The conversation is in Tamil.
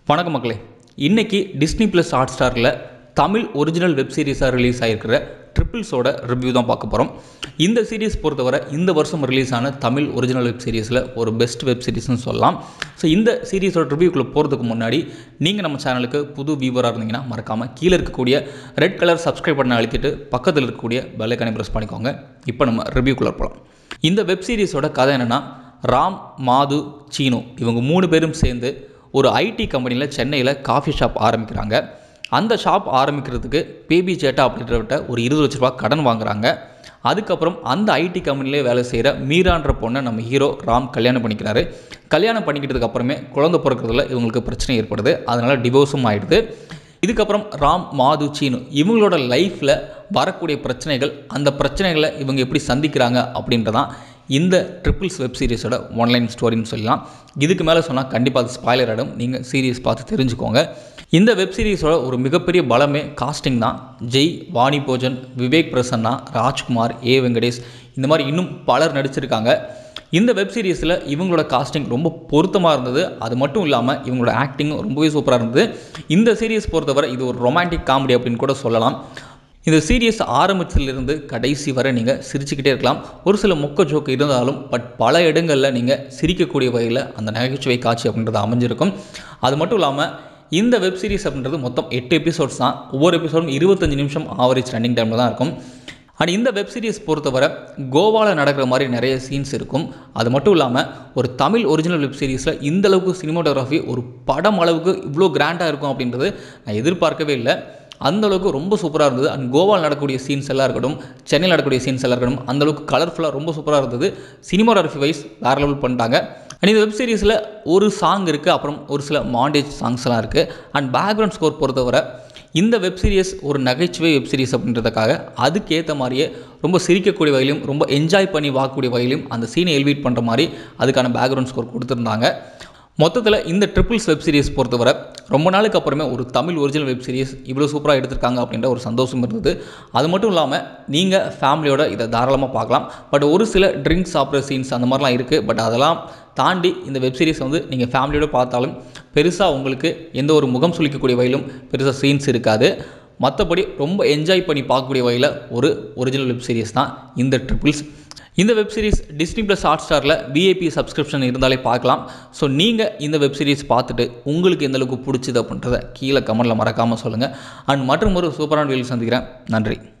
வணக்கம் மக்களே இன்னைக்கு டிஸ்னி ப்ளஸ் ஹாட் ஸ்டாரில் தமிழ் ஒரிஜினல் வெப் சீரிஸாக ரிலீஸ் ஆகிருக்கிற ட்ரிபிள்ஸோட ரிவ்யூ தான் பார்க்க போகிறோம் இந்த சீரிஸ் பொறுத்தவரை இந்த வருஷம் ரிலீஸ் ஆன தமிழ் ஒரிஜினல் வெப் சீரிஸில் ஒரு பெஸ்ட் வெப் சீரிஸ்னு சொல்லலாம் ஸோ இந்த சீரிஸோட ரிவ்யூக்குள்ளே போகிறதுக்கு முன்னாடி நீங்கள் நம்ம சேனலுக்கு புது வியூவராக இருந்தீங்கன்னா மறக்காமல் கீழே இருக்கக்கூடிய ரெட் கலர் சப்ஸ்கிரைப் பண்ண அழுத்திட்டு பக்கத்தில் இருக்கக்கூடிய பெல்லைக்கானே ப்ரெஸ் பண்ணிக்கோங்க இப்போ நம்ம ரிவ்யூக்குள்ளே போகலாம் இந்த வெப் சீரிஸோட கதை என்னென்னா ராம் மாது சீனு இவங்க மூணு பேரும் சேர்ந்து ஒரு ஐடி கம்பெனியில் சென்னையில் காஃபி ஷாப் ஆரம்பிக்கிறாங்க அந்த ஷாப் ஆரம்பிக்கிறதுக்கு பேபி சேட்டா அப்படின்றவட்ட ஒரு இருபது லட்ச ரூபா கடன் வாங்குறாங்க அதுக்கப்புறம் அந்த ஐடி கம்பெனிலே வேலை செய்கிற மீரான்ற பொண்ணை நம்ம ஹீரோ ராம் கல்யாணம் பண்ணிக்கிறாரு கல்யாணம் பண்ணிக்கிட்டதுக்கு அப்புறமே குழந்தை பிறக்கிறதுல இவங்களுக்கு பிரச்சனை ஏற்படுது அதனால் டிவோர்ஸும் ஆயிடுது இதுக்கப்புறம் ராம் மாது சீனு இவங்களோட லைஃப்பில் வரக்கூடிய பிரச்சனைகள் அந்த பிரச்சனைகளை இவங்க எப்படி சந்திக்கிறாங்க அப்படின்றதான் இந்த ட்ரிபிள்ஸ் வெப் சீரிஸோட ஒன்லைன் ஸ்டோரின்னு சொல்லலாம் இதுக்கு மேலே சொன்னால் கண்டிப்பாக அது ஸ்பாய்லர் ஆகிடும் நீங்கள் சீரியஸ் பார்த்து தெரிஞ்சுக்கோங்க இந்த வெப் சீரிஸோட ஒரு மிகப்பெரிய பலமே காஸ்டிங் தான் ஜெய் வாணி போஜன் விவேக் பிரசன்னா ராஜ்குமார் ஏ வெங்கடேஷ் இந்த மாதிரி இன்னும் பலர் நடிச்சிருக்காங்க இந்த வெப் சீரிஸில் இவங்களோட காஸ்டிங் ரொம்ப பொருத்தமாக இருந்தது அது மட்டும் இல்லாமல் இவங்களோட ஆக்டிங்கும் ரொம்பவே சூப்பராக இருந்தது இந்த சீரிஸ் பொறுத்தவரை இது ஒரு ரொமான்டிக் காமெடி அப்படின்னு கூட சொல்லலாம் இந்த சீரியஸ் ஆரம்பத்திலிருந்து கடைசி வரை நீங்கள் சிரிச்சுக்கிட்டே இருக்கலாம் ஒரு சில மொக்க ஜோக்கு இருந்தாலும் பட் பல இடங்களில் நீங்கள் சிரிக்கக்கூடிய வகையில் அந்த நகைச்சுவை காட்சி அப்படின்றது அமைஞ்சிருக்கும் அது மட்டும் இல்லாமல் இந்த வெப் சீரிஸ் அப்படின்றது மொத்தம் எட்டு எபிசோட்ஸ் தான் ஒவ்வொரு எபிசோடும் இருபத்தஞ்சு நிமிஷம் ஆவரேஜ் ரன்னிங் டைமில் தான் இருக்கும் அண்ட் இந்த வெப் சீரிஸ் பொறுத்தவரை கோவாவில் நடக்கிற மாதிரி நிறைய சீன்ஸ் இருக்கும் அது மட்டும் இல்லாமல் ஒரு தமிழ் ஒரிஜினல் வெப் சீரிஸில் இந்த அளவுக்கு சினிமாட்டோகிராஃபி ஒரு படம் அளவுக்கு இவ்வளோ கிராண்டாக இருக்கும் அப்படின்றது நான் எதிர்பார்க்கவே இல்லை அந்த அளவுக்கு ரொம்ப சூப்பராக இருந்தது அண்ட் கோவாவில் நடக்கக்கூடிய சீன்ஸ் எல்லாம் இருக்கட்டும் சென்னையில் நடக்கக்கூடிய சீன்ஸ் எல்லாம் இருக்கட்டும் அந்த அளவுக்கு கலர்ஃபுல்லாக ரொம்ப சூப்பராக இருந்தது சினிமாகிராஃபி வைஸ் வேறு லெவல் பண்ணிட்டாங்க அண்ட் இந்த வெப் சீரிஸில் ஒரு சாங் இருக்குது அப்புறம் ஒரு சில மாண்டேஜ் சாங்ஸ்லாம் இருக்குது அண்ட் பேக்ரவுண்ட் ஸ்கோர் பொறுத்தவரை இந்த வெப் சீரிஸ் ஒரு நகைச்சுவை வெப் சீரிஸ் அப்படின்றதுக்காக அதுக்கேற்ற மாதிரியே ரொம்ப சிரிக்கக்கூடிய வகையிலும் ரொம்ப என்ஜாய் பண்ணி பார்க்கக்கூடிய வகையிலும் அந்த சீனை எலிவேட் பண்ணுற மாதிரி அதுக்கான பேக்ரவுண்ட் ஸ்கோர் கொடுத்துருந்தாங்க மொத்தத்தில் இந்த ட்ரிபிள்ஸ் வெப் சீரிஸ் பொறுத்தவரை ரொம்ப நாளுக்கு அப்புறமே ஒரு தமிழ் ஒரிஜினல் வெப் சீரிஸ் இவ்வளோ சூப்பராக எடுத்திருக்காங்க அப்படின்ற ஒரு சந்தோஷம் இருந்தது அது மட்டும் இல்லாமல் நீங்கள் ஃபேமிலியோட இதை தாராளமாக பார்க்கலாம் பட் ஒரு சில ட்ரிங்க்ஸ் சாப்பிட்ற சீன்ஸ் அந்த மாதிரிலாம் இருக்குது பட் அதெல்லாம் தாண்டி இந்த வெப் சீரிஸ் வந்து நீங்கள் ஃபேமிலியோட பார்த்தாலும் பெருசாக உங்களுக்கு எந்த ஒரு முகம் சுளிக்கக்கூடிய வகையிலும் பெருசாக சீன்ஸ் இருக்காது மற்றபடி ரொம்ப என்ஜாய் பண்ணி பார்க்கக்கூடிய வகையில் ஒரு ஒரிஜினல் வெப் சீரிஸ் தான் இந்த ட்ரிபிள்ஸ் இந்த web series Disney plus hot ஸ்டாரில் விஐபி சப்ஸ்கிரிப்ஷன் இருந்தாலே பார்க்கலாம் ஸோ நீங்கள் இந்த வெப் சீரிஸ் பார்த்துட்டு உங்களுக்கு எந்த அளவுக்கு பிடிச்சது அப்படின்றத கீழே கமெண்ட்டில் மறக்காமல் சொல்லுங்கள் அண்ட் மற்றும் ஒரு சூப்பரான வீடியோ சந்திக்கிறேன் நன்றி